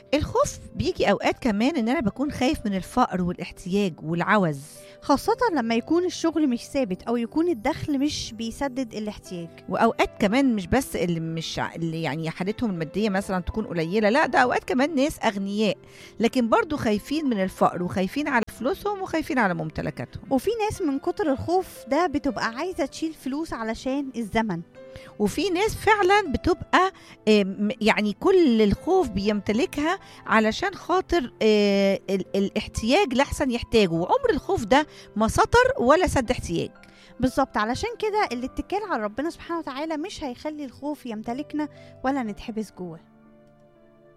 الخوف بيجي اوقات كمان ان انا بكون خايف من الفقر والاحتياج والعوز خاصة لما يكون الشغل مش ثابت أو يكون الدخل مش بيسدد الاحتياج واوقات كمان مش بس اللي مش ع- اللي يعني حالتهم الماديه مثلا تكون قليله لا ده اوقات كمان ناس اغنياء لكن برضو خايفين من الفقر وخايفين على فلوسهم وخايفين على ممتلكاتهم وفي ناس من كتر الخوف ده بتبقى عايزة تشيل فلوس علشان الزمن وفي ناس فعلا بتبقى آم، يعني كل الخوف بيمتلكها علشان خاطر آه، ال- الاحتياج لحسن يحتاجه وعمر الخوف ده ما سطر ولا سد احتياج بالظبط علشان كده الاتكال على ربنا سبحانه وتعالى مش هيخلي الخوف يمتلكنا ولا نتحبس جوه